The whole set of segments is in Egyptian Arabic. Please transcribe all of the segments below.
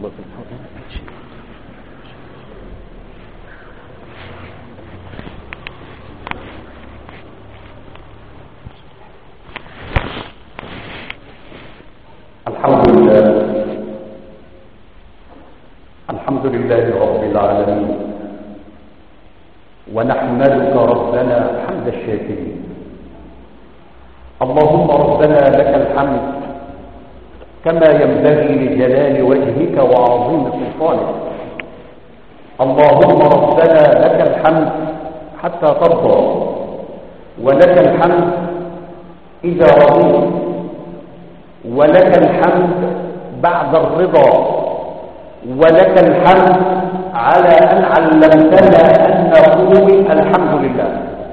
الحمد لله الحمد لله رب العالمين ونحمدك ربنا حمد الشاكرين اللهم ربنا لك الحمد كما ينبغي لجلال وجهك وعظيم سلطانك اللهم ربنا لك الحمد حتى ترضى ولك الحمد إذا رضيت ولك الحمد بعد الرضا ولك الحمد على أن علمتنا أن نقول الحمد لله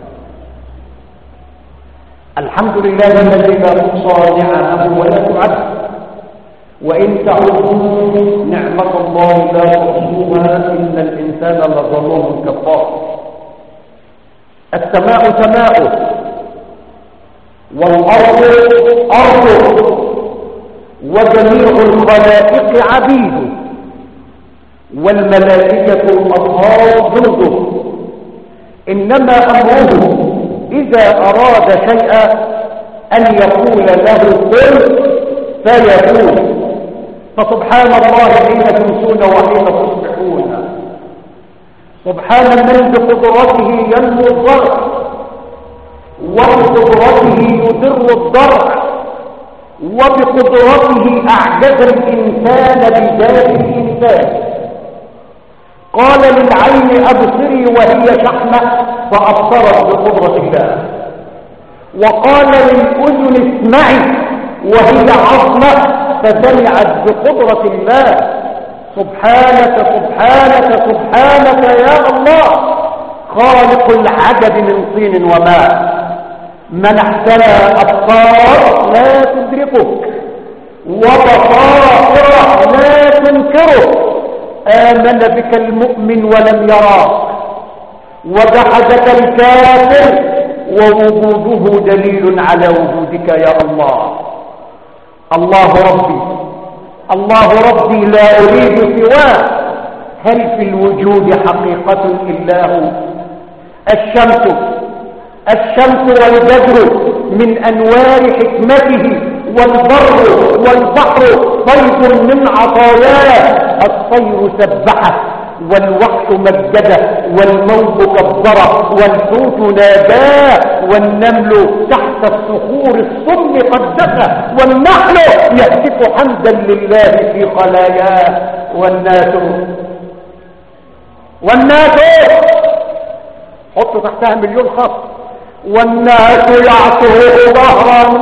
الحمد لله الذي لا تحصى نعمه ولا تعد وإن تعودوا نعمة الله لا تحصوها إن الإنسان لظلوم كفار السماء سماؤه والأرض أرضه وجميع الخلائق عبيده والملائكة الأطهار ضده إنما أمره إذا أراد شيئا أن يقول له قل فيكون فسبحان الله حين تمسون وحين تصبحون سبحان من بقدرته ينمو الضرع وبقدرته يدر الضرع وبقدرته أعجز الإنسان بذات الإنسان قال للعين أبصري وهي شحمة فأبصرت بقدرة الله وقال للأذن اسمعي وهي عظمة فسمعت بقدرة الله سبحانك سبحانك سبحانك يا الله خالق العجب من طين وماء منحتنا أبصار لا تدركك وبصائر لا تنكرك آمن بك المؤمن ولم يراك وجحدك الكافر ووجوده دليل على وجودك يا الله الله ربي الله ربي لا أريد سواه هل في الوجود حقيقة إلا هو الشمس الشمس والبدر من أنوار حكمته والبر والبحر صيد من عطاياه الطير سبحه والوحش مجده والموت كبره والحوت ناداه والنمل تحت الصخور الصم قدسه والنحل يهتف حمدا لله في خلاياه والناس والناس حطوا تحتها مليون خط والناس يعطوه ظهرا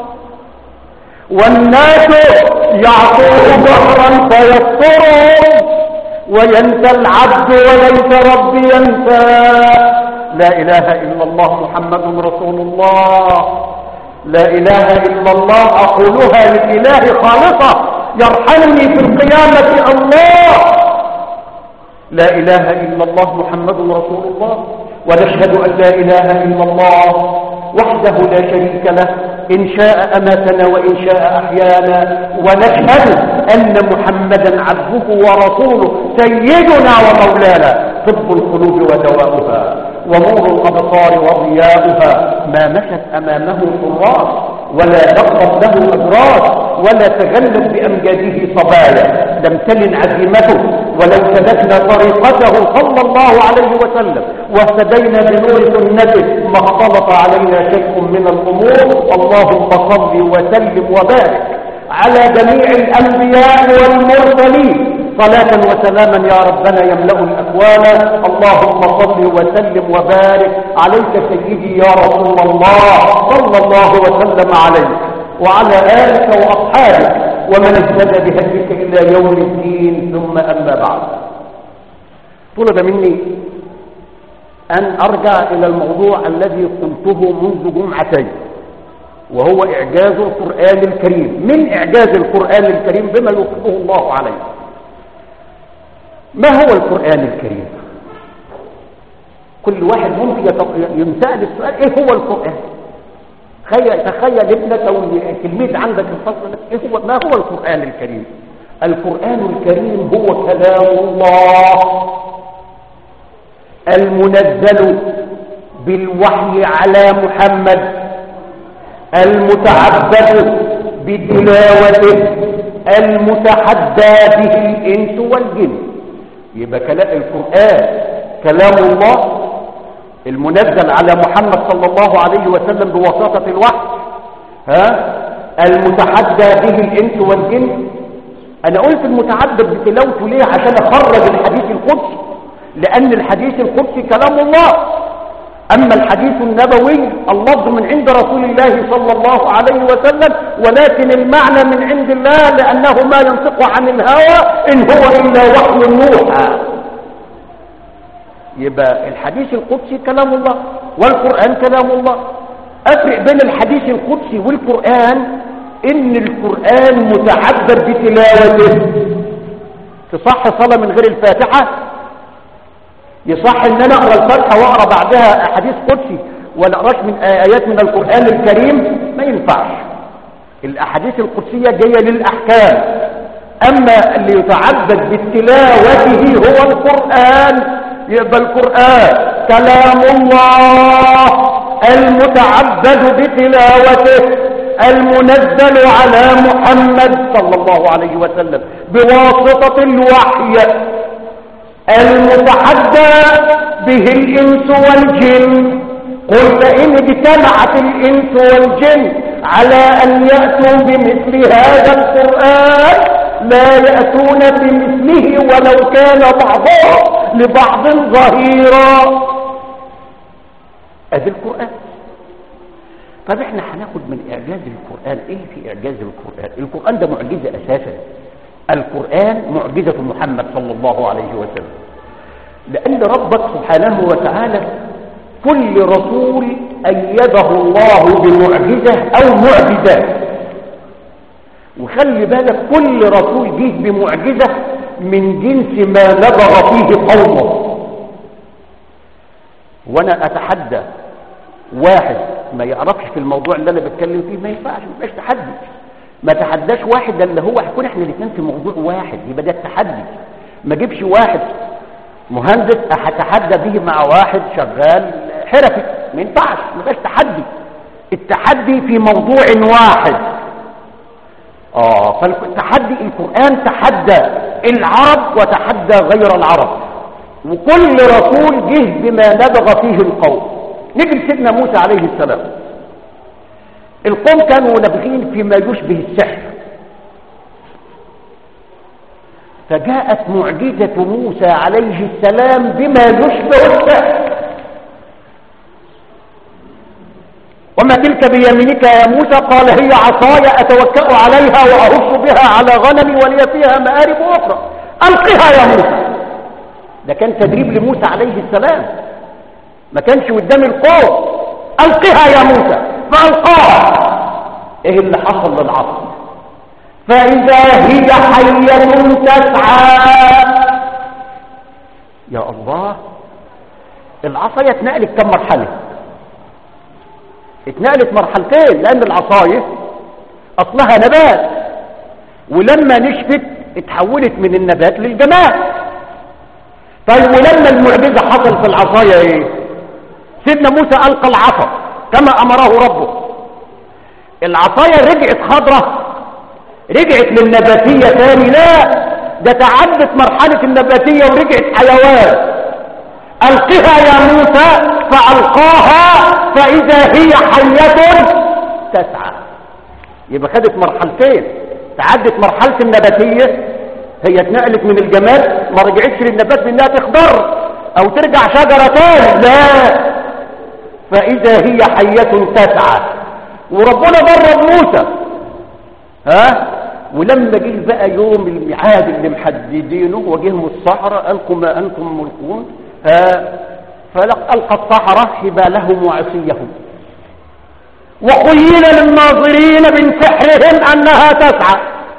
والناس يعطوه ظهرا فيسطرهم وينسى العبد وليس ربي ينسى لا إله إلا الله محمد رسول الله لا إله إلا الله أقولها للإله خالصة يرحمني في القيامة الله لا إله إلا الله محمد رسول الله ونشهد أن لا إله إلا الله وحده لا شريك له إن شاء أماتنا وإن شاء أحيانا ونشهد أن محمدا عبده ورسوله سيدنا ومولانا طب القلوب ودواؤها ونور الأبصار وضياؤها ما مشت أمامه حراس ولا دقت له أبراج ولا تغلب بأمجاده صبايا لم تلن عزيمته ولو سلكنا طريقته صلى الله عليه وسلم واهتدينا بنور سنته ما اختلط علينا شيء من الأمور اللهم صل وسلم وبارك على جميع الأنبياء والمرسلين صلاة وسلاما يا ربنا يملأ الأكوان اللهم صل وسلم وبارك عليك سيدي يا رسول الله صلى الله وسلم عليك وعلى آلك وأصحابك ومن اهتدى بهديك إلى يوم الدين ثم أما بعد طلب مني أن أرجع إلى الموضوع الذي قلته منذ جمعتين وهو إعجاز القرآن الكريم من إعجاز القرآن الكريم بما يوفقه الله عليه ما هو القرآن الكريم كل واحد ممكن يمتعد السؤال ايه هو القرآن تخيل ابنك او تلميذ عندك الفصل ايه هو ما هو القرآن الكريم القرآن الكريم هو كلام الله المنزل بالوحي على محمد المتعبد بتلاوته المتحدى به الإنس والجن يبقى كلام القرآن كلام الله المنزل على محمد صلى الله عليه وسلم بواسطة الوحي ها المتحدى به الإنس والجن أنا قلت المتعبد بتلاوته ليه عشان أخرج الحديث القدسي لأن الحديث القدسي كلام الله أما الحديث النبوي اللفظ من عند رسول الله صلى الله عليه وسلم ولكن المعنى من عند الله لأنه ما ينطق عن الهوى إن هو إلا وحي نوحى يبقى الحديث القدسي كلام الله والقرآن كلام الله أفرق بين الحديث القدسي والقرآن إن القرآن متعبد بتلاوته تصح صلاة من غير الفاتحة يصح ان انا اقرا الفاتحه واقرا بعدها احاديث قدسي ولا اقراش من ايات من القران الكريم ما ينفعش الاحاديث القدسيه جايه للاحكام اما اللي يتعبد بتلاوته هو القران يبقى القران كلام الله المتعبد بتلاوته المنزل على محمد صلى الله عليه وسلم بواسطه الوحي المتحدى به الإنس والجن قل فإن اجتمعت الإنس والجن على أن يأتوا بمثل هذا القرآن لا يأتون بمثله ولو كان بعضهم لبعض ظهيرا أدي القرآن طب احنا هناخد من إعجاز القرآن ايه في إعجاز القرآن القرآن ده معجزة أساسا القرآن معجزة محمد صلى الله عليه وسلم لأن ربك سبحانه وتعالى كل رسول أيده الله بمعجزة أو معجزات وخلي بالك كل رسول جه بمعجزة من جنس ما نبغ فيه قومه وأنا أتحدى واحد ما يعرفش في الموضوع اللي أنا بتكلم فيه ما ينفعش ما يبقاش تحدي ما تحداش واحد اللي هو هيكون احنا الاثنين في موضوع واحد يبقى ده التحدي ما جيبش واحد مهندس هتحدى به مع واحد شغال حرفي ما ينفعش ما يبقاش تحدي التحدي في موضوع واحد اه فالتحدي القران تحدى العرب وتحدى غير العرب وكل رسول جه بما نبغ فيه القوم نيجي لسيدنا موسى عليه السلام القوم كانوا نابغين فيما يشبه السحر فجاءت معجزة موسى عليه السلام بما يشبه السحر وما تلك بيمينك يا موسى قال هي عصاي أتوكأ عليها وأهش بها على غنمي ولي فيها مآرب أخرى ألقها يا موسى ده كان تدريب لموسى عليه السلام ما كانش قدام القوم ألقها يا موسى فألقاها ايه اللي حصل للعصر فإذا هي حية تسعى يا الله العصاية اتنقلت كم مرحلة اتنقلت مرحلتين لأن العصاية أصلها نبات ولما نشفت اتحولت من النبات للجمال طيب ولما المعجزة حصل في العصاية ايه سيدنا موسى ألقى العصا كما أمره ربه العصاية رجعت خضرة رجعت للنباتية تاني لا ده تعدت مرحلة النباتية ورجعت حيوان ألقها يا موسى فألقاها فإذا هي حية تسعى يبقى خدت مرحلتين تعدت مرحلة النباتية هي اتنقلت من الجمال ما رجعتش للنبات بانها تخضر او ترجع شجرة تاني لا فإذا هي حية تسعى وربنا درب موسى ها ولما جه بقى يوم الميعاد اللي محددينه وجههم الصحراء ألقوا ما أنتم ملقون ها فألقى الصحراء حبالهم وعصيهم وقيل للناظرين من سحرهم أنها تسعى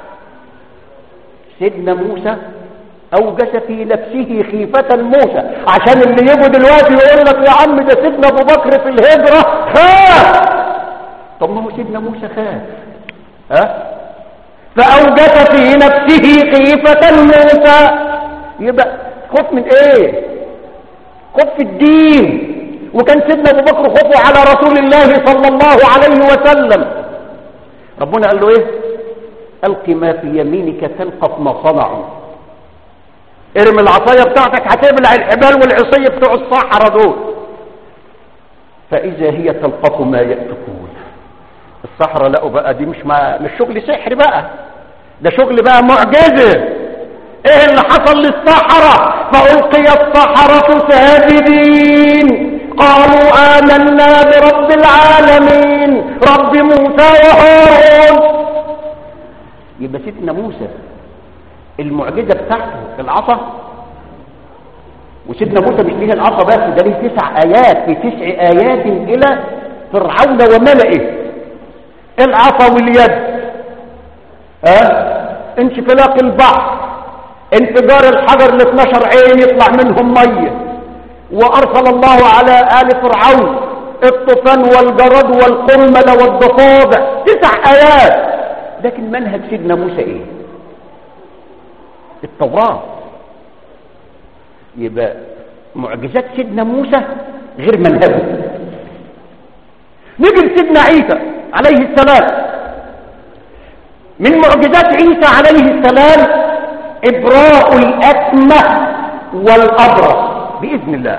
سيدنا موسى أوجس في نفسه خيفة موسى عشان اللي يجوا دلوقتي يقول لك يا عم ده سيدنا أبو بكر في الهجرة خاف طب ما هو سيدنا موسى خاف ها فأوجس في نفسه خيفة موسى يبقى خوف من ايه خوف في الدين وكان سيدنا ابو بكر خوفه على رسول الله صلى الله عليه وسلم ربنا قال له ايه الق ما في يمينك تلقف ما صنعوا ارمي العصايه بتاعتك هتبلع الحبال والعصيه بتوع الصحراء دول فاذا هي تلقف ما يأفكون الصحراء لقوا بقى دي مش ما مش شغل سحر بقى ده شغل بقى معجزه ايه اللي حصل للصحراء فالقي الصحراء ساجدين قالوا آمنا برب العالمين رب موسى وهارون يبقى سيدنا موسى المعجزة بتاعته العصا وسيدنا موسى مش ليه العصا بس ده ليه تسع آيات في تسع آيات إلى فرعون وملئه العصا واليد ها انشفلاق البحر انفجار الحجر ال 12 عين يطلع منهم ميه وارسل الله على ال فرعون الطوفان والجراد والقمل والضفادع تسع ايات لكن منهج سيدنا موسى ايه التوراه يبقى معجزات سيدنا موسى غير منهجه نيجي لسيدنا عيسى عليه السلام من معجزات عيسى عليه السلام إبراء الأكمة والأبرص بإذن الله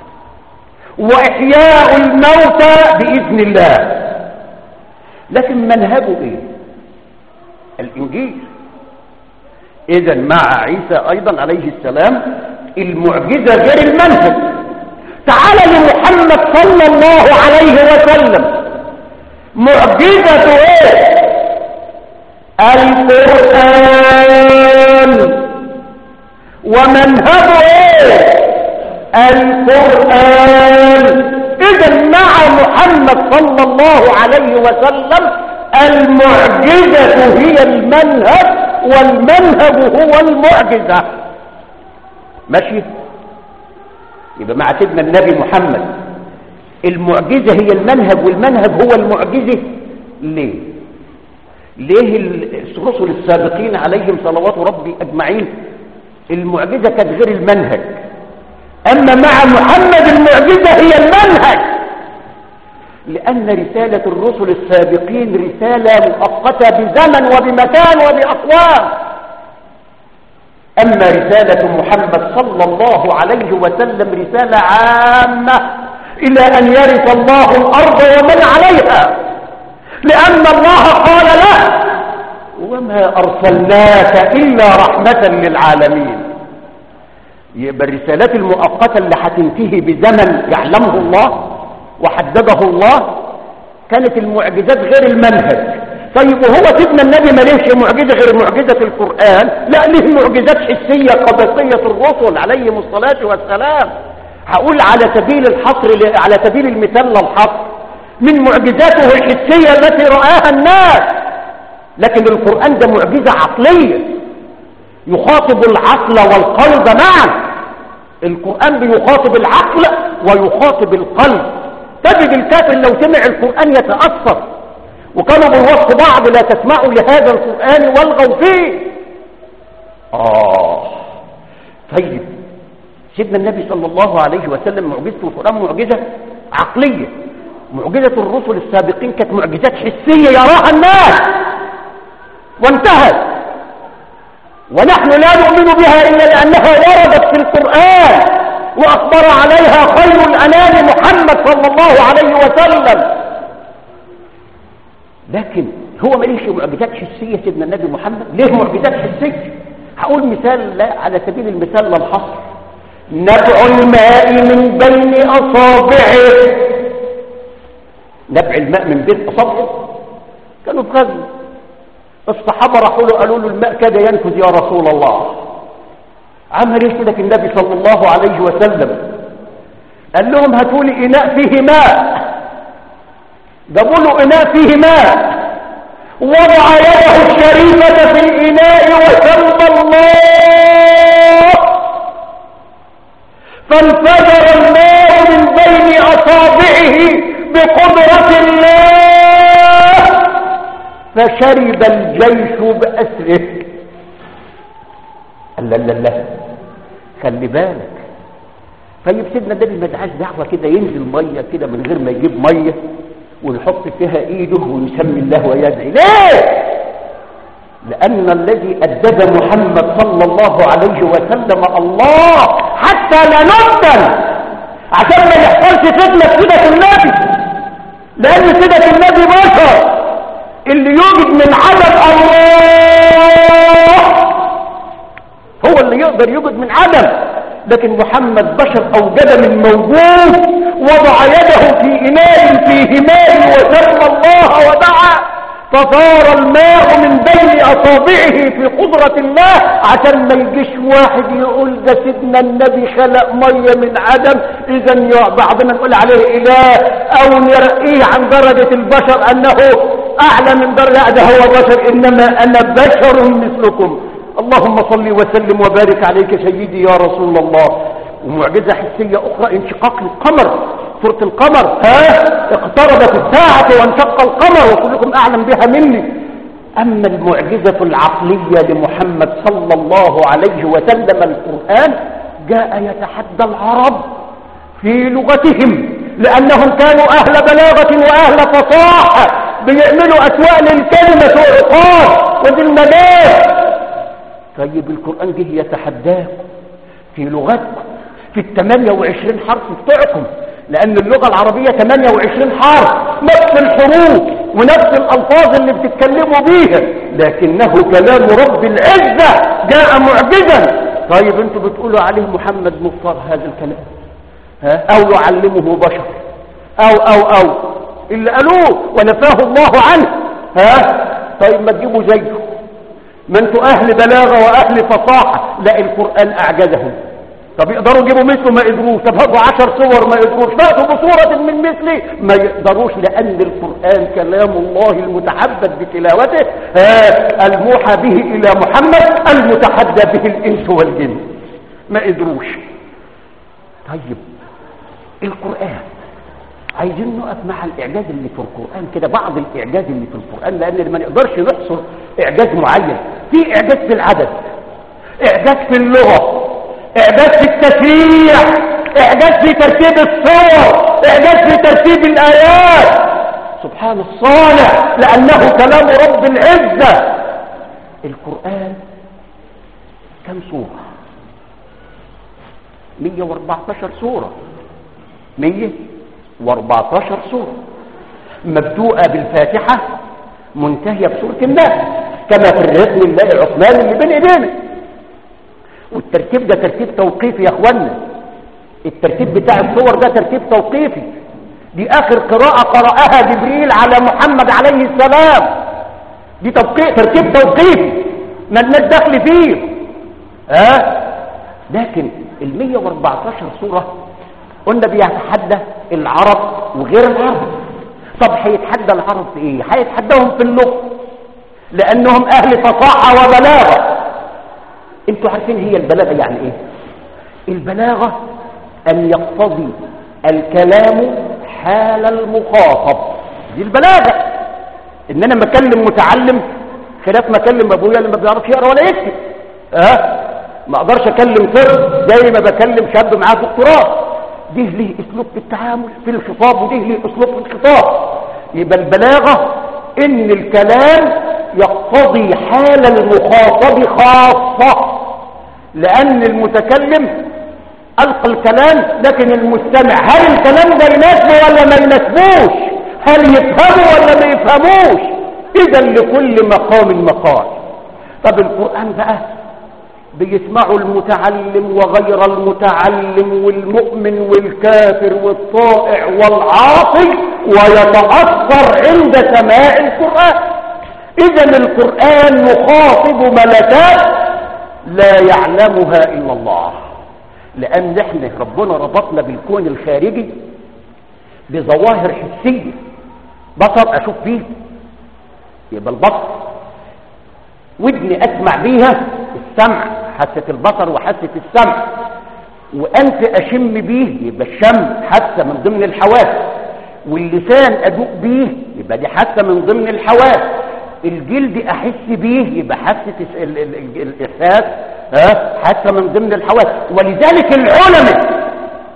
وإحياء الموتى بإذن الله لكن منهجه إيه الإنجيل إذا مع عيسى أيضا عليه السلام المعجزة غير المنهج تعال لمحمد صلى الله عليه وسلم معجزة إيه القرآن ومنهجه ايه القرآن اذا مع محمد صلى الله عليه وسلم المعجزة هي المنهج والمنهج هو المعجزة ماشي يبقى مع سيدنا النبي محمد المعجزة هي المنهج والمنهج هو المعجزة ليه ليه الرسل السابقين عليهم صلوات ربي أجمعين المعجزة كانت غير المنهج أما مع محمد المعجزة هي المنهج لأن رسالة الرسل السابقين رسالة مؤقتة بزمن وبمكان وبأقوام أما رسالة محمد صلى الله عليه وسلم رسالة عامة إلى أن يرث الله الأرض ومن عليها لأن الله قال له وما أرسلناك إلا رحمة للعالمين يبقى الرسالات المؤقتة اللي هتنتهي بزمن يعلمه الله وحدده الله كانت المعجزات غير المنهج طيب وهو سيدنا النبي ما ليش معجزة غير معجزة القرآن لا ليه معجزات حسية قبطية الرسل عليهم الصلاة والسلام هقول على سبيل الحصر على سبيل المثال للحصر من معجزاته الحسية التي رآها الناس لكن القرآن ده معجزة عقلية يخاطب العقل والقلب معا القرآن بيخاطب العقل ويخاطب القلب تجد الكافر لو سمع القرآن يتأثر وكانوا بالوصف بعض لا تسمعوا لهذا القرآن والغوا فيه آه طيب سيدنا النبي صلى الله عليه وسلم معجزته القرآن معجزة عقلية معجزة الرسل السابقين كانت معجزات حسية يراها الناس وانتهت ونحن لا نؤمن بها إلا لأنها وردت في القرآن وأخبر عليها خير الأنام محمد صلى الله عليه وسلم لكن هو ماليش معجزات حسية سيدنا النبي محمد ليه معجزات حسية هقول مثال لا على سبيل المثال للحصر نبع الماء من بين أصابعه نبع الماء من بين أصابعه كانوا في غزو الصحابة راحوا له قالوا له الماء كاد ينفذ يا رسول الله عمل ايه كده النبي صلى الله عليه وسلم قال لهم هاتوا لي اناء فيه ماء جابوا له اناء فيه ماء وضع يده الشريفة في الاناء وسمى الله فانفجر الماء من بين اصابعه بقدرة الله فشرب الجيش بأسره لا لا لا خلي بالك طيب سيدنا النبي ما دعاش دعوه كده ينزل ميه كده من غير ما يجيب ميه ويحط فيها ايده ويسمي الله ويدعي ليه لان الذي ادب محمد صلى الله عليه وسلم الله حتى لا نقتل عشان ما يحصلش فتنه سيده النبي لان سيده النبي بشر اللي يوجد من عدم الله هو اللي يقدر يوجد من عدم لكن محمد بشر أوجد من موجود وضع يده في إناء فيه ماء وسمى الله ودعا فصار الماء من بين أصابعه في قدرة الله عشان ما يجيش واحد يقول ده سيدنا النبي خلق مية من عدم إذا بعضنا نقول عليه إله أو نرقيه عن درجة البشر أنه أعلى من درجة ده هو بشر إنما أنا بشر مثلكم اللهم صل وسلم وبارك عليك سيدي يا رسول الله ومعجزة حسية أخرى انشقاق القمر سورة القمر ها اقتربت الساعة وانشق القمر وكلكم أعلم بها مني أما المعجزة العقلية لمحمد صلى الله عليه وسلم القرآن جاء يتحدى العرب في لغتهم لأنهم كانوا أهل بلاغة وأهل فصاحة بيعملوا أسواء للكلمة وعقاب ودي المجال طيب القرآن جه يتحداكم في لغتكم في الثمانية وعشرين حرف بتوعكم لأن اللغة العربية 28 حرف نفس الحروف ونفس الألفاظ اللي بتتكلموا بيها لكنه كلام رب العزة جاء معجزا طيب انتوا بتقولوا عليه محمد مفتر هذا الكلام ها؟ أو يعلمه بشر أو أو أو اللي قالوه ونفاه الله عنه ها طيب ما تجيبوا زيه ما انتوا اهل بلاغة واهل فصاحة لا القرآن اعجزهم طب يقدروا يجيبوا مثله ما يقدروش طب هاتوا عشر صور ما يقدروش فاتوا بصورة من مثله ما يقدروش لان القرآن كلام الله المتحدث بتلاوته ها الموحى به الى محمد المتحدى به الانس والجن ما قدروش طيب القرآن عايزين نقف مع الاعجاز اللي في القرآن كده بعض الاعجاز اللي في القرآن لان ما نقدرش نحصر اعجاز معين في اعجاز في العدد اعجاز في اللغة اعجاز في التشريع اعجاز في ترتيب الصور اعجاز في ترتيب الايات سبحان الصانع لانه كلام رب العزة القرآن كم سورة 114 سورة 114 سورة مبدوءة بالفاتحة منتهية بسورة الناس كما في الرسم الله العثماني اللي بين ايدينا والترتيب ده ترتيب توقيفي يا اخوانا الترتيب بتاع الصور ده ترتيب توقيفي دي اخر قراءة قرأها جبريل على محمد عليه السلام دي توقيف ترتيب توقيفي ما الناس داخل فيه ها لكن ال 114 سورة قلنا بيتحدى العرب وغير العرب طب هيتحدى العرب في ايه هيتحداهم في اللغة لانهم اهل فصاحة وبلاغة انتوا عارفين هي البلاغة يعني ايه البلاغة ان يقتضي الكلام حال المخاطب دي البلاغة ان انا مكلم متعلم خلاف ما اكلم ابويا اللي ما بيعرفش يقرا ولا يكتب اه ما اقدرش اكلم طفل زي ما بكلم شاب معاه دكتوراه ده ليه اسلوب في التعامل في الخطاب وده ليه اسلوب في الخطاب يبقى البلاغة ان الكلام يقتضي حال المخاطب خاصة لان المتكلم القى الكلام لكن المستمع هل الكلام ده يناسبه ولا ما يناسبوش هل يفهمه ولا ما يفهموش اذا لكل مقام مقال طب القرآن بقى بيسمعوا المتعلم وغير المتعلم والمؤمن والكافر والطائع والعاصي ويتأثر عند سماع القرآن إذا القرآن مخاطب ملكات لا يعلمها إلا الله لأن احنا ربنا ربطنا بالكون الخارجي بظواهر حسية بصر أشوف بيه يبقى البصر ودني أسمع بيها السمع حاسة البصر وحاسة السمع وأنف أشم بيه يبقى الشم حاسة من ضمن الحواس واللسان أدوق بيه يبقى دي حاسة من ضمن الحواس الجلد احس بيه يبقى حاسه ال- ال- ال- الاحساس ها حاسه من ضمن الحواس ولذلك العلماء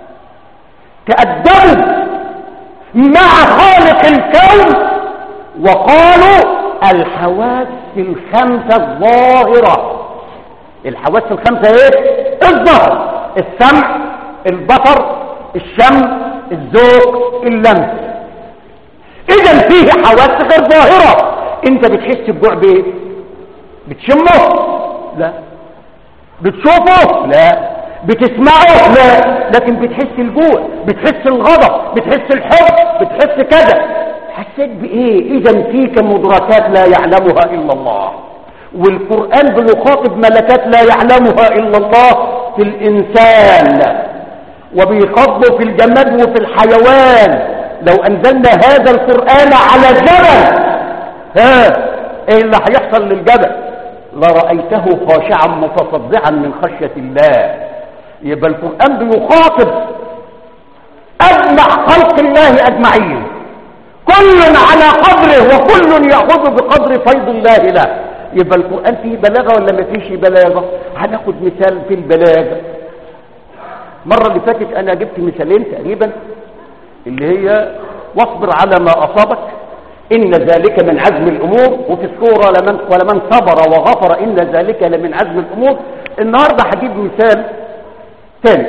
تأدبوا مع خالق الكون وقالوا الحواس الخمسة الظاهرة الحواس الخمسة ايه الظهر السمع البصر الشم الذوق اللمس اذا فيه حواس غير ظاهرة انت بتحس بجوع بايه بتشمه لا بتشوفه لا بتسمعه لا لكن بتحس الجوع بتحس الغضب بتحس الحب بتحس كذا حسيت بايه اذا فيك مدركات لا يعلمها الا الله والقرآن بيخاطب ملكات لا يعلمها الا الله في الانسان وبيخاطبه في الجماد وفي الحيوان لو انزلنا هذا القرآن على جبل ها ايه اللي هيحصل للجبل لرأيته خاشعا متصدعا من خشية الله يبقى القرآن بيخاطب أجمع خلق الله أجمعين كل على قدره وكل يأخذ بقدر فيض الله له يبقى القرآن فيه بلاغة ولا ما فيش بلاغة هناخد مثال في البلاغة مرة اللي فاتت أنا جبت مثالين تقريبا اللي هي واصبر على ما أصابك إن ذلك من عزم الأمور وفي السورة لمن ولمن صبر وغفر إن ذلك لمن عزم الأمور النهاردة هجيب مثال ثاني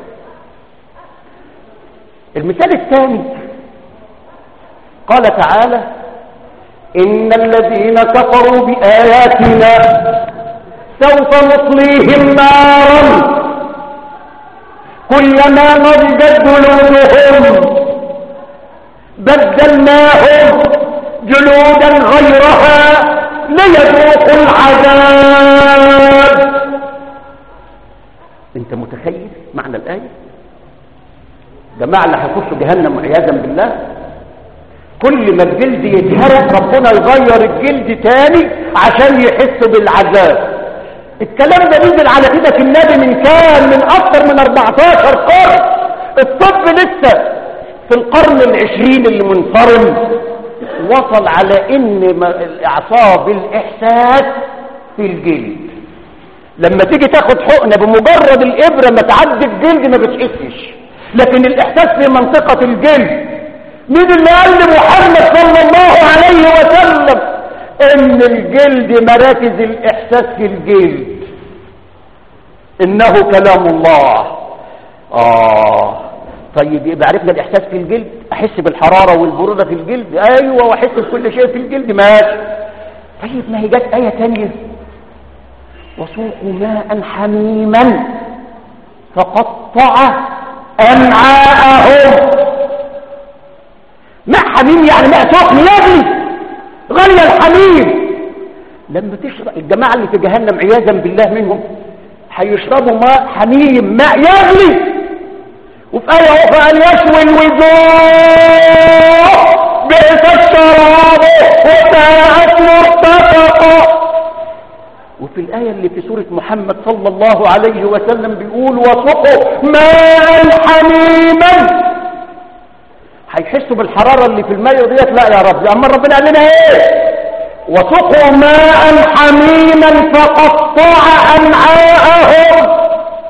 المثال الثاني قال تعالى إن الذين كفروا بآياتنا سوف نصليهم نارا كلما نضجت جلودهم بدلناهم جلودا غيرها ليذوقوا العذاب انت متخيل معنى الآية جماعة اللي هيخشوا جهنم عياذا بالله كل ما الجلد يتهرق ربنا يغير الجلد تاني عشان يحس بالعذاب الكلام ده نزل على ايدك النبي من كام من اكثر من 14 قرن الطب لسه في القرن العشرين اللي منصرم وصل على ان ما- الاعصاب الاحساس في الجلد لما تيجي تاخد حقنه بمجرد الابره ما تعدي الجلد ما بتحسش لكن الاحساس في منطقه الجلد مين اللي قال لمحمد صلى الله عليه وسلم ان الجلد مراكز الاحساس في الجلد انه كلام الله اه طيب يبقى عرفنا الاحساس في الجلد احس بالحراره والبروده في الجلد ايوه واحس بكل شيء في الجلد ماشي طيب ما هي جت ايه تانية وسوقوا ماء حميما فقطع امعاءهم ماء حميم يعني ماء سخن يغلي غلي الحميم لما تشرب الجماعه اللي في جهنم عياذا بالله منهم هيشربوا ماء حميم ماء يغلي وفي آية أخرى أن يشوي الوجوه بئس الشراب وساءت مرتفقا وفي الآية اللي في سورة محمد صلى الله عليه وسلم بيقول وسقوا ماء حميما هيحسوا بالحرارة اللي في الماء ديت لا يا رب أما ربنا قال لنا ايه وسقوا ماء حميما فقطع أمعاءهم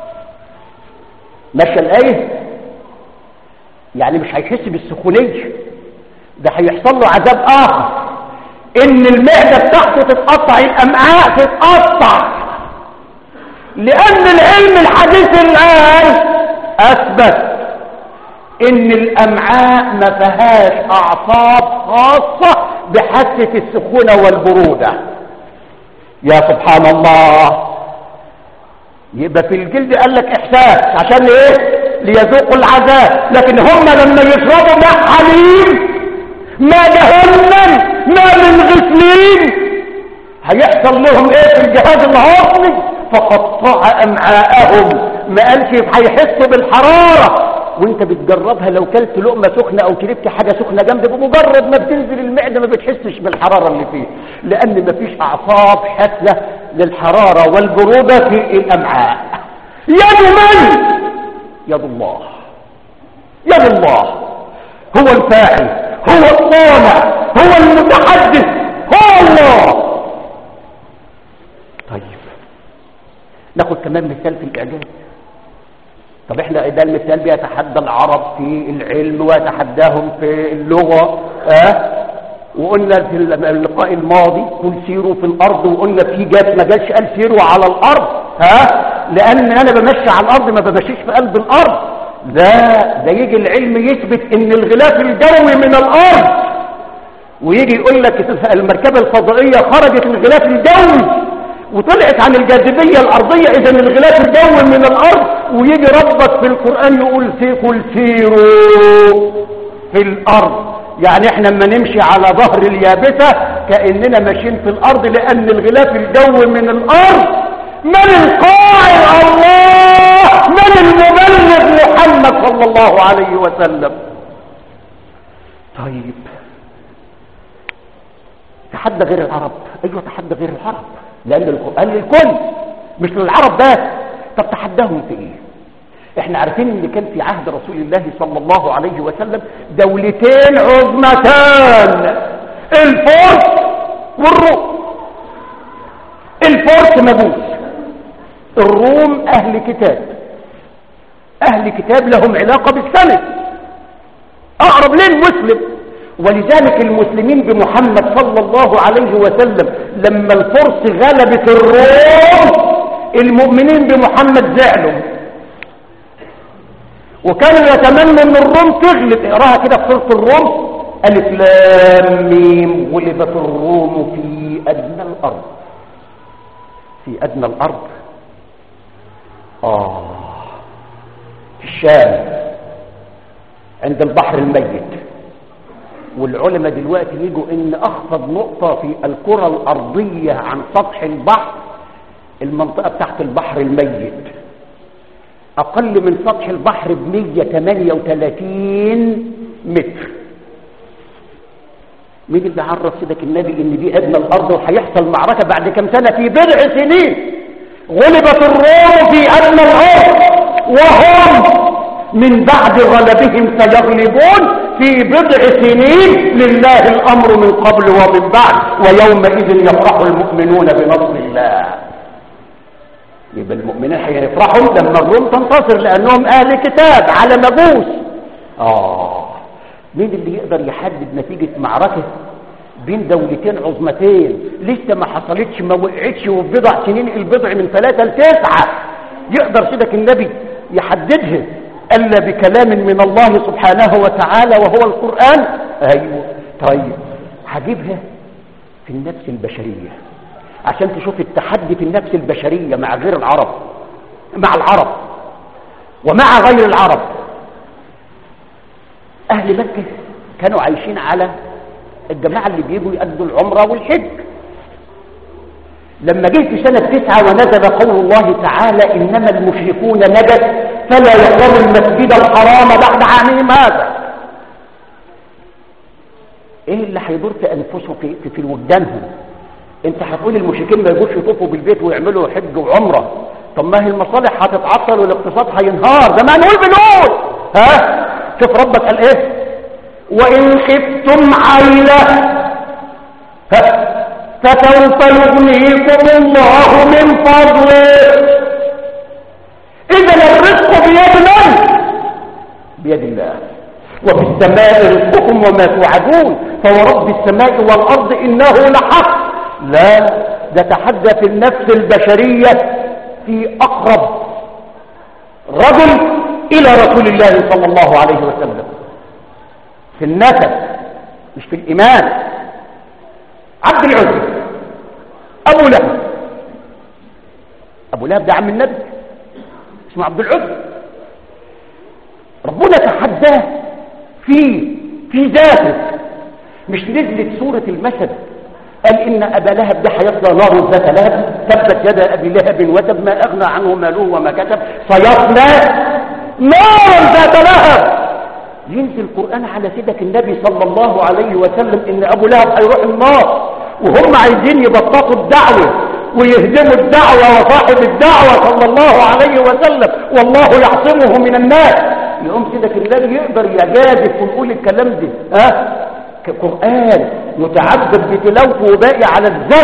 ماشية الآية يعني مش هيحس بالسخونية ده هيحصل له عذاب آخر إن المعدة بتاعته تتقطع الأمعاء تتقطع لأن العلم الحديث الآن أثبت إن الأمعاء ما فيهاش أعصاب خاصة بحاسة السخونة والبرودة يا سبحان الله يبقى في الجلد قال لك احساس عشان ايه ليذوقوا العذاب لكن هم لما يشربوا ماء حليم ماء جهنم ماء من غسلين هيحصل لهم ايه في الجهاز الهضمي فقطع امعاءهم ما قالش هيحسوا بالحراره وانت بتجربها لو كلت لقمه سخنه او كلبت حاجه سخنه جامده بمجرد ما بتنزل المعده ما بتحسش بالحراره اللي فيه لان ما فيش اعصاب حاسه للحراره والبروده في الامعاء يد من يد الله يد الله هو الفاعل هو الصانع هو المتحدث هو الله تاخد كمان مثال في الإعجاز طب احنا ده المثال بيتحدى العرب في العلم ويتحداهم في اللغة اه وقلنا في اللقاء الماضي قل سيروا في الارض وقلنا في جات ما جاتش قال سيروا على الارض ها لان انا بمشي على الارض ما بمشيش في قلب الارض لا ده يجي العلم يثبت ان الغلاف الجوي من الارض ويجي يقول لك المركبة الفضائية خرجت من الغلاف الجوي وطلعت عن الجاذبية الأرضية إذا الغلاف الجوي من الأرض ويجي ربك في القرآن يقول قل سيروا في الأرض يعني احنا لما نمشي على ظهر اليابسة كأننا ماشيين في الأرض لأن الغلاف الجوي من الأرض من القائل الله من المبلغ محمد صلى الله عليه وسلم طيب تحدى غير العرب ايوه تحدى غير العرب لان القران للكل مش للعرب بس طب تحداهم في ايه احنا عارفين ان كان في عهد رسول الله صلى الله عليه وسلم دولتين عظمتان الفرس والروم الفرس مجوس الروم اهل كتاب اهل كتاب لهم علاقة بالسند اقرب للمسلم ولذلك المسلمين بمحمد صلى الله عليه وسلم لما الفرس غلبت الروم المؤمنين بمحمد زعلوا وكانوا يتمنوا ان الروم تغلب اقراها كده في سوره الروم الف لام ميم غلبت الروم في ادنى الارض في ادنى الارض اه في الشام عند البحر الميت والعلماء دلوقتي يجوا ان اخفض نقطة في الكرة الارضية عن سطح البحر المنطقة تحت البحر الميت اقل من سطح البحر ب 138 متر مين اللي عرف سيدك النبي ان دي ادنى الارض وهيحصل معركة بعد كم سنة في بضع سنين غلبت الروم في ادنى الارض وهم من بعد غلبهم سيغلبون في بضع سنين لله الامر من قبل ومن بعد ويومئذ يفرح المؤمنون بنصر الله يبقى المؤمنين هيفرحوا لما الروم تنتصر لانهم اهل كتاب على مجوس اه مين اللي يقدر يحدد نتيجة معركة بين دولتين عظمتين لسه ما حصلتش ما وقعتش وفي بضع سنين البضع من ثلاثة لتسعة يقدر سيدك النبي يحددها الا بكلام من الله سبحانه وتعالى وهو القرآن ايوه طيب هجيبها في النفس البشرية عشان تشوف التحدي في النفس البشرية مع غير العرب مع العرب ومع غير العرب اهل مكة كانوا عايشين على الجماعة اللي بيجوا يأدوا العمرة والحج لما جه في سنة تسعة ونزل قول الله تعالى إنما المشركون نجس فلا يقربوا المسجد الحرام بعد عامهم هذا ايه اللي هيدور في انفسهم في, في, في وجدانهم انت هتقول المشركين ما يجوش يطوفوا بالبيت ويعملوا حج وعمره طب ما هي المصالح هتتعطل والاقتصاد هينهار زي ما نقول بنقول ها شوف ربك قال ايه وان خفتم عيله ها فسوف يغنيكم الله من فضله اذا الرزق بيد من بيد الله وفي السماء رزقكم وما توعدون فورب السماء والارض انه لحق لا ده تحدى في النفس البشريه في اقرب رجل الى رسول الله صلى الله عليه وسلم في النسب مش في الايمان عبد العزى ابو لهب ابو لهب ده عم النبي اسمه عبد العزى ربنا تحداه في في ذاته مش نزلت سورة المثل قال إن أبا لهب ده هيصلى نار ذات لهب تبت يد أبي لهب وتب ما أغنى عنه ماله وما كتب سيصلى نارا ذات لهب ينزل القرآن على سيدك النبي صلى الله عليه وسلم إن أبو لهب هيروح النار وهم عايزين يبسطوا الدعوة ويهدموا الدعوة وصاحب الدعوة صلى الله عليه وسلم والله يعصمه من الناس يقوم سيدك النبي يقدر يجازف ويقول الكلام ده ها كقرآن متعبد بتلاوته وباقي على الزمن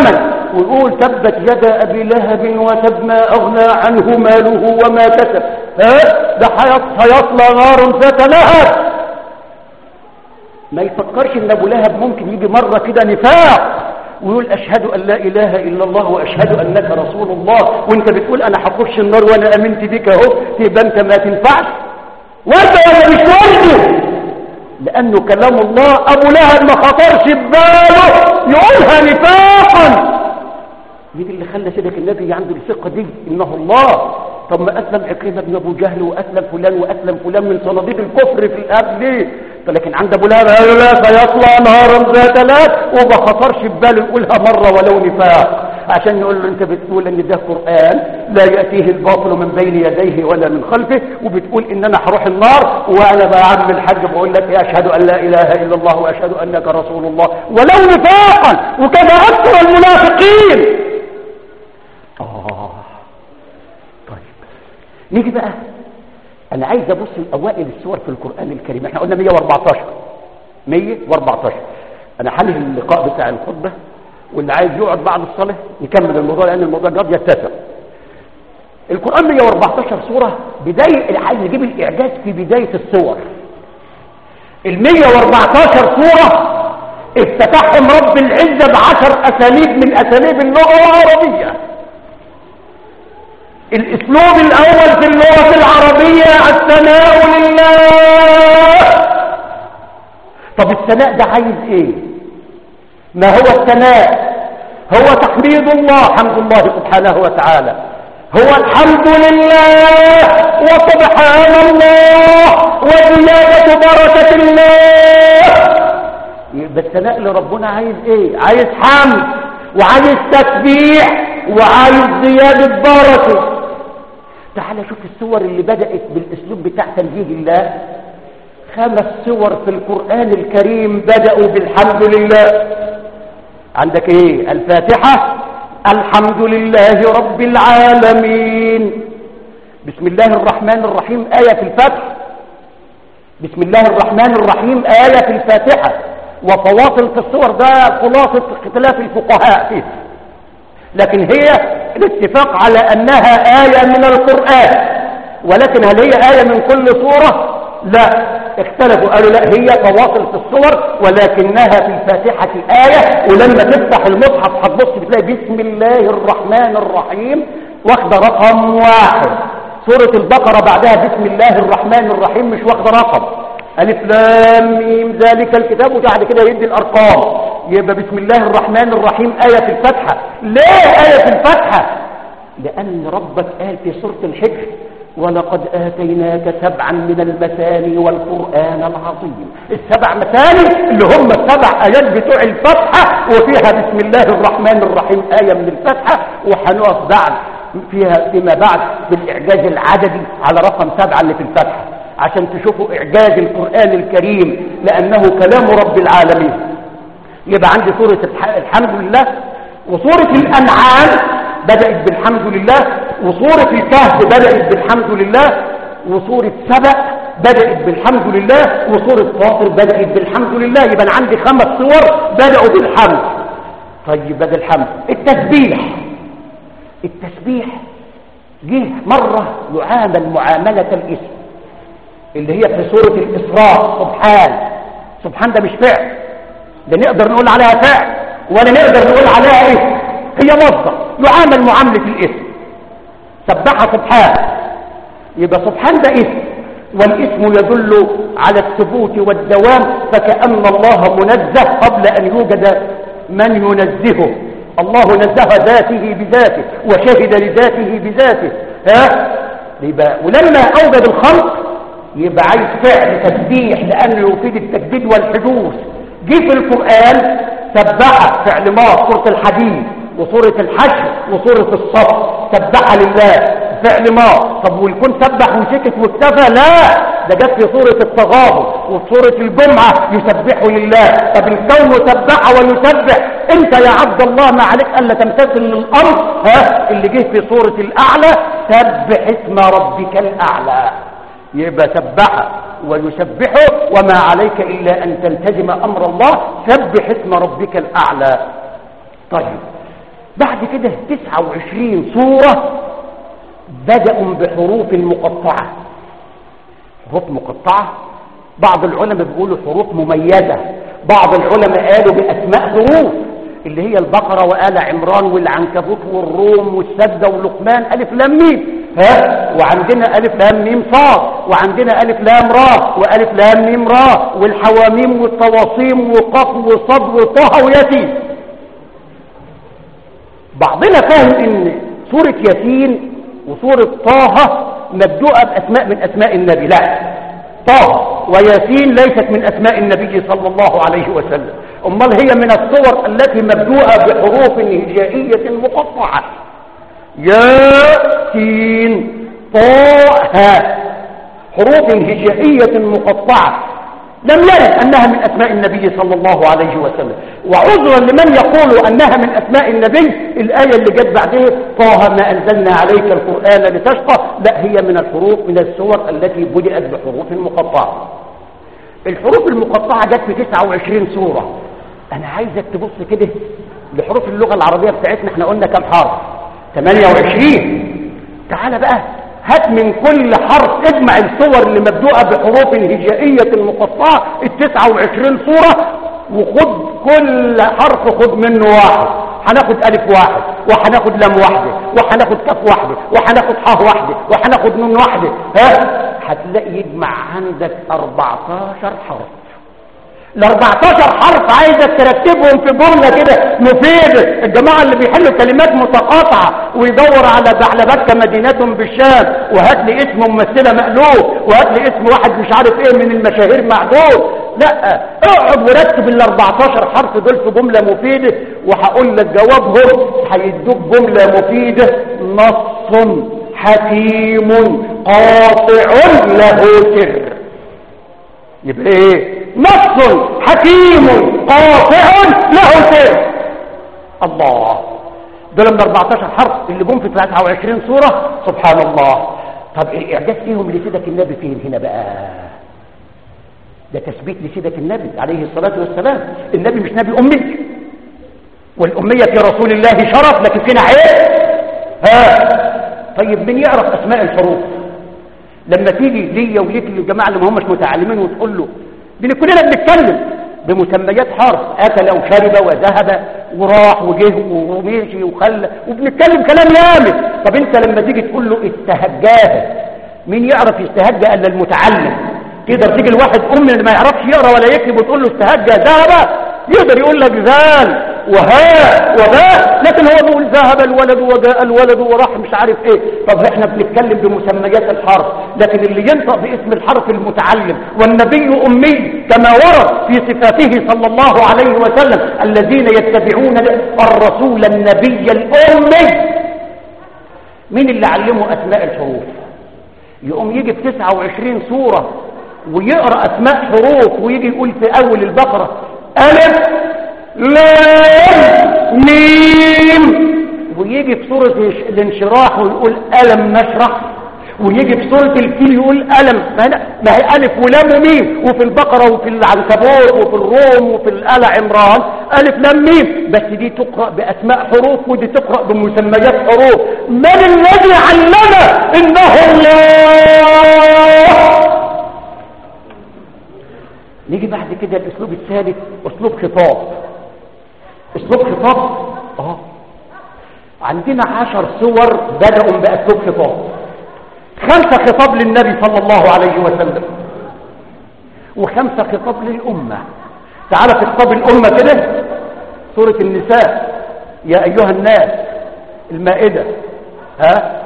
ويقول تبت يد أبي لهب وتب ما أغنى عنه ماله وما كسب ها ده هيصلى نار ذات لهب ما يفكرش ان ابو لهب ممكن يجي مرة كده نفاق ويقول أشهد أن لا إله إلا الله وأشهد أنك رسول الله وانت بتقول أنا هخش النار وأنا أمنت بك أهو تبقى أنت ما تنفعش وانت ولا مش والده لأنه كلام الله أبو لهب ما خطرش بباله يقولها نفاقا مين اللي خلى سيدك النبي عنده الثقة دي إنه الله طب ما أسلم عكرمة بن أبو جهل وأسلم فلان وأسلم فلان من صناديق الكفر في الأرض ليه لكن عند أبو لهب قالوا لا سيطلع نهارا ذات لهب وما خطرش بباله يقولها مرة ولو نفاق عشان نقول له انت بتقول ان ده قرآن لا يأتيه الباطل من بين يديه ولا من خلفه وبتقول ان انا هروح النار وانا بقى عم الحاج بقول لك يا اشهد ان لا اله الا الله واشهد انك رسول الله ولو نفاقا وكذا اكثر المنافقين آه. طيب نيجي بقى انا عايز ابص لاوائل السور في القرآن الكريم احنا قلنا 114 114 انا حله اللقاء بتاع الخطبة واللي عايز يقعد بعد الصلاة يكمل الموضوع لان الموضوع قد يتسع القرآن 114 سورة بداية عايز يجيب الاعجاز في بداية السور ال 114 سورة افتتحهم رب العزة بعشر اساليب من اساليب اللغة العربية الاسلوب الاول في اللغة العربية الثناء لله طب الثناء ده عايز ايه ما هو الثناء هو تحميد الله حمد الله سبحانه وتعالى هو الحمد لله وسبحان الله وزيادة بركة الله يبقى الثناء لربنا عايز ايه عايز حمد وعايز تسبيح وعايز زيادة بركة تعال شوف السور اللي بدأت بالاسلوب بتاع تنزيه الله خمس سور في القرآن الكريم بدأوا بالحمد لله عندك ايه الفاتحة الحمد لله رب العالمين بسم الله الرحمن الرحيم آية في الفتح بسم الله الرحمن الرحيم آية في الفاتحة وفواصل في الصور ده خلاصة اختلاف الفقهاء فيه لكن هي الاتفاق على أنها آية من القرآن ولكن هل هي آية من كل صورة لا اختلفوا قالوا لا هي فواصل في الصور ولكنها في الفاتحة آية ولما تفتح المصحف هتبص بتلاقي بسم الله الرحمن الرحيم واخده رقم واحد سورة البقرة بعدها بسم الله الرحمن الرحيم مش واخده رقم ألف لام ميم ذلك الكتاب وبعد كده يدي الأرقام يبقى بسم الله الرحمن الرحيم آية في الفتحة ليه آية في الفتحة لأن ربك قال في سورة الحجر ولقد آتيناك سبعا من المثاني والقرآن العظيم السبع مثاني اللي هم السبع آيات بتوع الفتحة وفيها بسم الله الرحمن الرحيم آية من الفتحة وهنقف بعد فيها فيما بعد بالإعجاز العددي على رقم سبعة اللي في الفتحة عشان تشوفوا إعجاز القرآن الكريم لأنه كلام رب العالمين يبقى عندي سورة الحمد لله وسورة الأنعام بدأت بالحمد لله وصورة الكهف بدأت بالحمد لله وصورة سبأ بدأت بالحمد لله وصورة فاطر بدأت بالحمد لله يبقى أنا عندي خمس صور بدأوا بالحمد طيب بدأ الحمد التسبيح التسبيح جه مرة يعامل معاملة الاسم اللي هي في سورة الإسراء سبحان سبحان ده مش فعل ده نقدر نقول عليها فعل ولا نقدر نقول عليها ايه هي مصدر يعامل معاملة الاسم سبح سبحان يبقى سبحان ده اسم والاسم يدل على الثبوت والدوام فكأن الله منزه قبل أن يوجد من ينزهه الله نزه ذاته بذاته وشهد لذاته بذاته ها يبقى ولما أوجد الخلق يبقى عايز فعل تسبيح لأنه يفيد التجديد والحدوث جه في القرآن سبح فعل ما سورة الحديد وسورة الحشر وسورة الصف سبح لله فعل ما طب والكون سبح وسكت واكتفى لا ده جت في سورة التغابن وفي سورة الجمعة يسبح لله طب الكون سبح ويسبح انت يا عبد الله ما عليك الا تمتثل للامر ها اللي جه في سورة الاعلى سبح اسم ربك الاعلى يبقى سبح ويسبحه وما عليك الا ان تلتزم امر الله سبح اسم ربك الاعلى طيب بعد كده 29 سورة بدأوا بحروف مقطعة حروف مقطعة بعض العلماء بيقولوا حروف مميزة بعض العلماء قالوا بأسماء حروف اللي هي البقرة وآل عمران والعنكبوت والروم والسجدة ولقمان ألف لام ميم ها وعندنا ألف لام ميم صاد وعندنا ألف لام را وألف لام ميم را والحواميم والطواصيم وقف وصد وطه وياسين بعضنا فاهم ان سورة ياسين وسورة طه مبدوءة بأسماء من أسماء النبي لا طه وياسين ليست من أسماء النبي صلى الله عليه وسلم أمال هي من الصور التي مبدوءة بحروف هجائية مقطعة ياسين طه حروف هجائية مقطعة لم يرد أنها من أسماء النبي صلى الله عليه وسلم وعذرا لمن يقول أنها من أسماء النبي الآية اللي جت بعدها طه ما أنزلنا عليك القرآن لتشقى لا هي من الحروف من السور التي بدأت بحروف مقطعة الحروف المقطعة جت في 29 سورة أنا عايزك تبص كده لحروف اللغة العربية بتاعتنا احنا قلنا كم حرف 28 تعال بقى هات من كل حرف اجمع الصور اللي مبدوءة بحروف هجائية مقطعة ال 29 صورة وخد كل حرف خد منه واحد هناخد ألف واحد وهناخد لام واحدة وهناخد كف واحدة وهناخد حاء واحدة وهناخد نون واحدة ها هتلاقي يجمع عندك 14 حرف ال 14 حرف عايزك ترتبهم في جملة كده مفيدة الجماعة اللي بيحلوا كلمات متقاطعة ويدور على بعلبات مدينة بالشام وهات لي اسم ممثلة مقلوب وهات لي اسم واحد مش عارف ايه من المشاهير معدود لا اقعد ورتب ال 14 حرف دول في جملة مفيدة وهقول لك جوابهم هيدوك جملة مفيدة نص حكيم قاطع له سر يبقى ايه نص حكيم قاطع له سر الله دول من 14 حرف اللي جم في 23 سورة سبحان الله طب الاعجاز فيهم لسيدك النبي فين هنا بقى ده تثبيت لسيدك النبي عليه الصلاة والسلام النبي مش نبي أمي والأمية في رسول الله شرف لكن فينا عيب ها طيب من يعرف أسماء الحروف لما تيجي ليا وليك الجماعة اللي ما همش متعلمين وتقول له دي كلنا بنتكلم بمسميات حرف أكل وشرب وذهب وراح وجه ومشي وخلى وبنتكلم كلام يامن طب انت لما تيجي تقول له استهجاه مين يعرف يستهجى الا المتعلم تقدر تيجي الواحد ام اللي ما يعرفش يقرا ولا يكتب وتقول له استهجى ذهب يقدر يقول لك ذال وها وباء لكن هو بيقول ذهب الولد وجاء الولد وراح مش عارف ايه طب احنا بنتكلم بمسميات الحرف لكن اللي ينطق باسم الحرف المتعلم والنبي امي كما ورد في صفاته صلى الله عليه وسلم الذين يتبعون الرسول النبي الامي مين اللي علمه اسماء الحروف يقوم يجي في 29 سوره ويقرا اسماء حروف ويجي يقول في اول البقره الف لام ميم ويجي في سورة الانشراح ويقول ألم نشرح ويجي في سورة الفيل يقول ألم ما هي ألف ولام وميم وفي البقرة وفي العنكبوت وفي الروم وفي الآل عمران ألف لام ميم بس دي تقرأ بأسماء حروف ودي تقرأ بمسميات حروف من الذي علم إنه الله نيجي بعد كده الاسلوب الثالث اسلوب خطاب اسلوب خطاب اه عندنا عشر صور بدأوا باسلوب خطاب خمسة خطاب للنبي صلى الله عليه وسلم وخمسة خطاب للأمة تعال في خطاب الأمة كده سورة النساء يا أيها الناس المائدة ها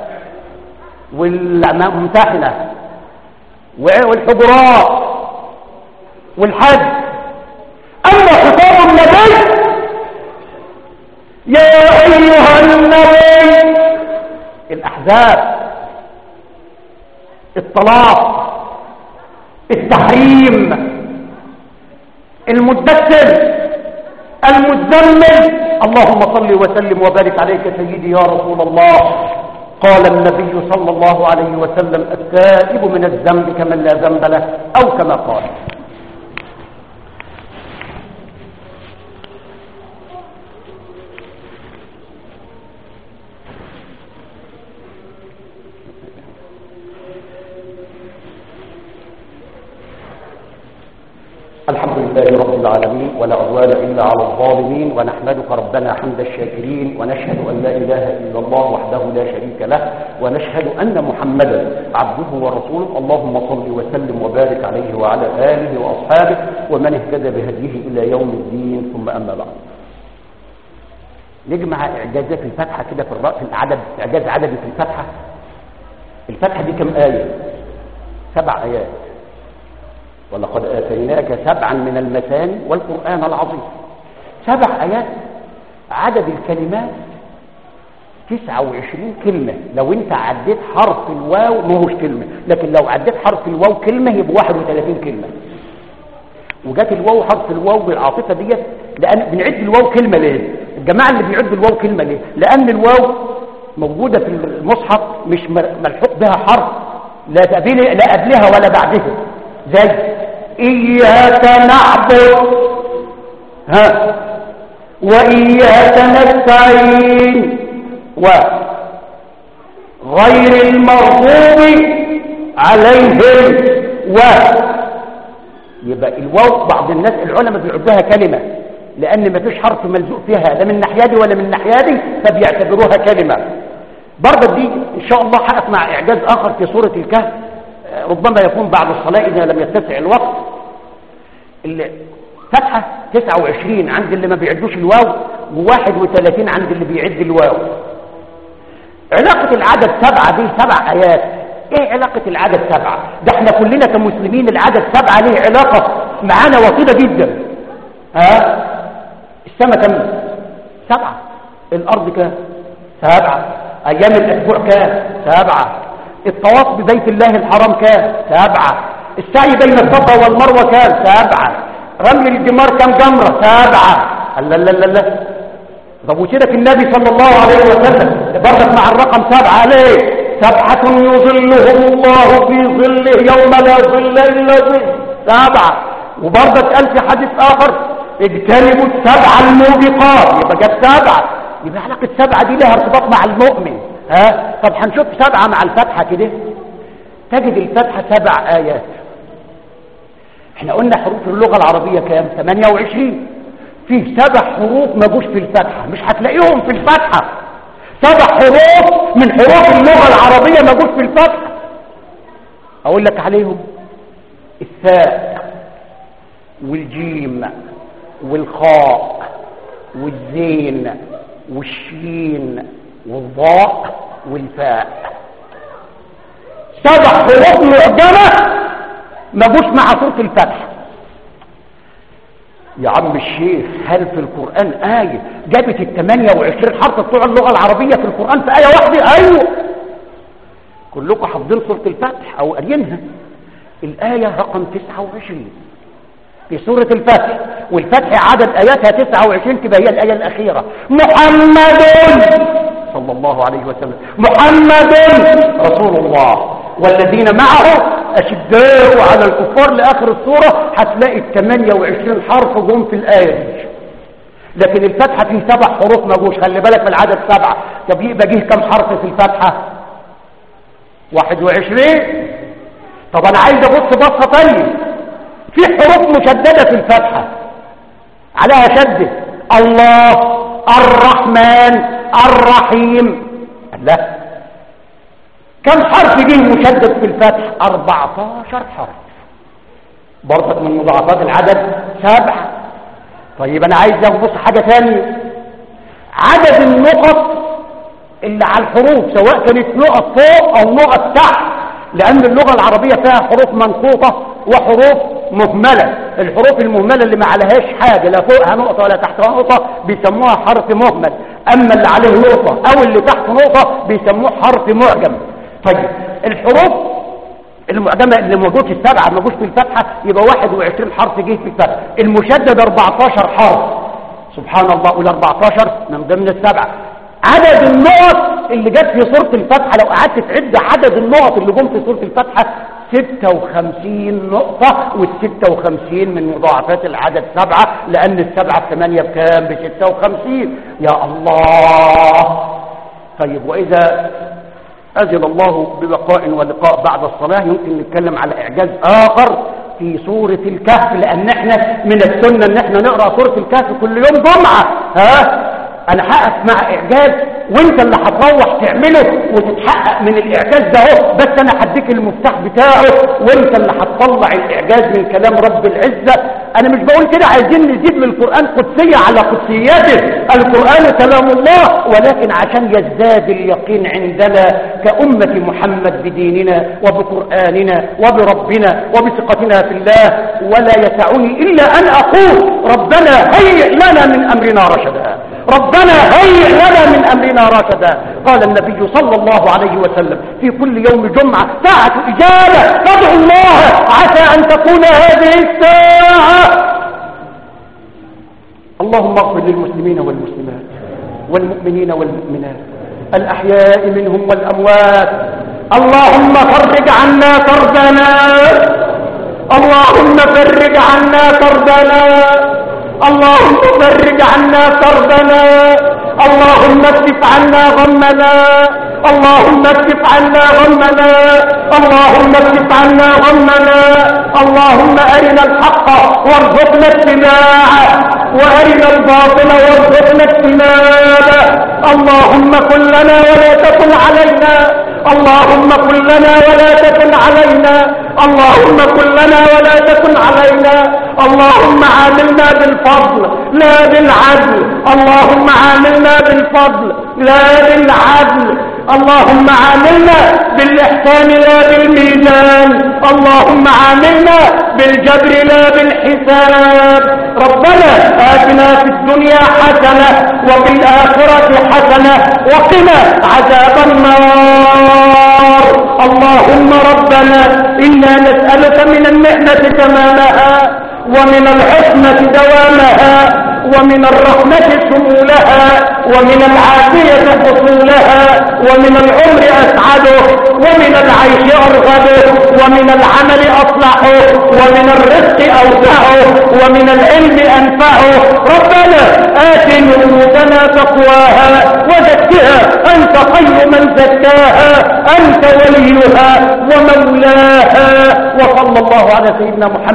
والممتحنة والحجرات والحج أما خطاب النبي يا أيها النبي الأحزاب الطلاق التحريم المدثر المزمل اللهم صل وسلم وبارك عليك سيدي يا رسول الله قال النبي صلى الله عليه وسلم التائب من الذنب كمن لا ذنب له أو كما قال العالمين ولا عدوان إلا على الظالمين ونحمدك ربنا حمد الشاكرين ونشهد أن لا إله إلا الله وحده لا شريك له ونشهد أن محمدا عبده ورسوله اللهم صل وسلم وبارك عليه وعلى آله وأصحابه ومن اهتدى بهديه إلى يوم الدين ثم أما بعد نجمع إعجازات الفتحة كده في الرأس العدد إعجاز عددي في الفتحة الفتحة دي كم آية سبع آيات ولقد آتيناك سبعا من المثاني والقرآن العظيم سبع آيات عدد الكلمات تسعة وعشرين كلمة لو انت عديت حرف الواو ما هوش كلمة لكن لو عديت حرف الواو كلمة يبقى واحد وثلاثين كلمة وجات الواو حرف الواو بالعاطفة ديت لأن بنعد الواو كلمة ليه الجماعة اللي بيعدوا الواو كلمة ليه لأن الواو موجودة في المصحف مش ملحوق بها حرف لا قبلها لا قبلها ولا بعدها زي إياك نعبد ها وإياك نستعين وغير المغضوب عليهم و يبقى الواو بعض الناس العلماء بيعدوها كلمة لأن ما فيش حرف ملزوق فيها لا من ناحية دي ولا من ناحية دي فبيعتبروها كلمة برضه دي إن شاء الله حقق مع إعجاز آخر في سورة الكهف ربما يكون بعد الصلاة إذا لم يتسع الوقت فتحة 29 عند اللي ما بيعدوش الواو و31 عند اللي بيعد الواو علاقة العدد سبعة دي سبع آيات ايه علاقة العدد سبعة ده احنا كلنا كمسلمين العدد سبعة ليه علاقة معانا وطيدة جدا ها السماء كم سبعة الارض كام سبعة ايام الاسبوع كام سبعة الطواف ببيت الله الحرام كام سبعة السعي بين الصفا والمروة كام سبعة رمي الجمار كام جمرة سبعة لا لا لا لا طب وسيدك النبي صلى الله عليه وسلم برضك مع الرقم سبعة ليه سبعة يظلهم الله في ظله يوم لا ظل إلا ظل سبعة وبرضك قال في حديث آخر اجتنبوا السبعة الموبقات يبقى جاب سبعة يبقى علاقة سبعة دي لها ارتباط مع المؤمن ها طب هنشوف سبعة مع الفتحة كده تجد الفتحة سبع آيات احنا قلنا حروف اللغة العربية كام 28 فيه سبع حروف ما جوش في الفتحة مش هتلاقيهم في الفتحة سبع حروف من حروف اللغة العربية ما جوش في الفتحة اقول لك عليهم الثاء والجيم والخاء والزين والشين والضاء والفاء سبع حروف معجمة ما جوش مع صورة الفتحة يا عم الشيخ هل في القرآن آية جابت ال 28 حرف بتوع اللغة العربية في القرآن في آية واحدة أيوه كلكم حافظين سورة الفتح أو قاريينها الآية رقم 29 في سورة الفتح والفتح عدد آياتها 29 تبقى هي الآية الأخيرة محمد صلى الله عليه وسلم محمد رسول الله والذين معه أشداء على الكفار لآخر السورة هتلاقي ال 28 حرف جم في الآية دي لكن الفتحة فيه سبع حروف ما جوش خلي بالك من العدد سبعة طب يبقى جه كم حرف في الفتحة 21 طب أنا عايز أبص بصة تانية في حروف مشددة في الفتحة عليها شدة الله الرحمن الرحيم لا كم حرف جه مشدد في الفتح 14 حرف برضك من مضاعفات العدد سبعة طيب انا عايز ابص حاجة ثانية عدد النقط اللي على الحروف سواء كانت نقط فوق او نقط تحت لان اللغة العربية فيها حروف منقوطة وحروف مهملة الحروف المهملة اللي ما عليهاش حاجة لا فوقها نقطة ولا تحتها نقطة بيسموها حرف مهمل اما اللي عليه نقطة او اللي تحت نقطة بيسموه حرف معجم طيب الحروف المعجمة اللي موجود في السبعة ما موجود في الفتحة يبقى 21 حرف جه في الفتحة المشدد 14 حرف سبحان الله قول 14 من ضمن السبعة عدد النقط اللي جت في سورة الفتحة لو قعدت تعد عدد النقط اللي جم في سورة الفتحة 56 نقطة وال 56 من مضاعفات العدد سبعة لأن السبعة في 8 بكام ب 56 يا الله طيب وإذا أجل الله ببقاء ولقاء بعد الصلاة يمكن نتكلم على إعجاز آخر في سورة الكهف لأن احنا من السنة ان احنا نقرأ سورة الكهف كل يوم جمعة ها انا هقف مع اعجاز وانت اللي هتروح تعمله وتتحقق من الاعجاز ده اهو بس انا هديك المفتاح بتاعه وانت اللي هتطلع الاعجاز من كلام رب العزة انا مش بقول كده عايزين نزيد للقرآن قدسية على قدسياته القرآن كلام الله ولكن عشان يزداد اليقين عندنا كأمة محمد بديننا وبقرآننا وبربنا وبثقتنا في الله ولا يسعني إلا أن أقول ربنا هيئ لنا من أمرنا رشدا ربنا هيئ لنا من أمرنا رشدا قال النبي صلى الله عليه وسلم في كل يوم جمعة ساعة إجابة فادعوا الله عسى أن تكون هذه الساعة اللهم اغفر للمسلمين والمسلمات والمؤمنين والمؤمنات الأحياء منهم والأموات اللهم فرج عنا كربنا اللهم فرج عنا كربنا اللهم فرج عنا كربنا اللهم اكشف عنا غمنا اللهم اكشف عنا غمنا اللهم اكشف عنا غمنا اللهم أرنا الحق وارزقنا اتباعه وأرنا الباطل وارزقنا اجتنابه اللهم كن لنا ولا تكن علينا اللهم كن لنا ولا تكن علينا اللهم كن لنا ولا تكن علينا اللهم عاملنا بالفضل لا بالعدل اللهم عاملنا بالفضل لا بالعدل اللهم عاملنا بالإحسان لا بالميزان اللهم عاملنا بالجبر لا بالحساب ربنا آتنا في الدنيا حسنة وفي الآخرة حسنة وقنا عذاب النار اللهم ربنا إنا نسألك من النعمة تمامها ومن العصمة دوامها ومن الرحمة شمولها ومن العافية حصولها ومن العمر أسعده ومن العيش أرغبه ومن العمل أصلحه ومن الرزق أوسعه ومن العلم أنفعه ربنا آت نفوسنا تقواها وزكها أنت خير من زكاها أنت وليها ومولاها وصلى الله على سيدنا محمد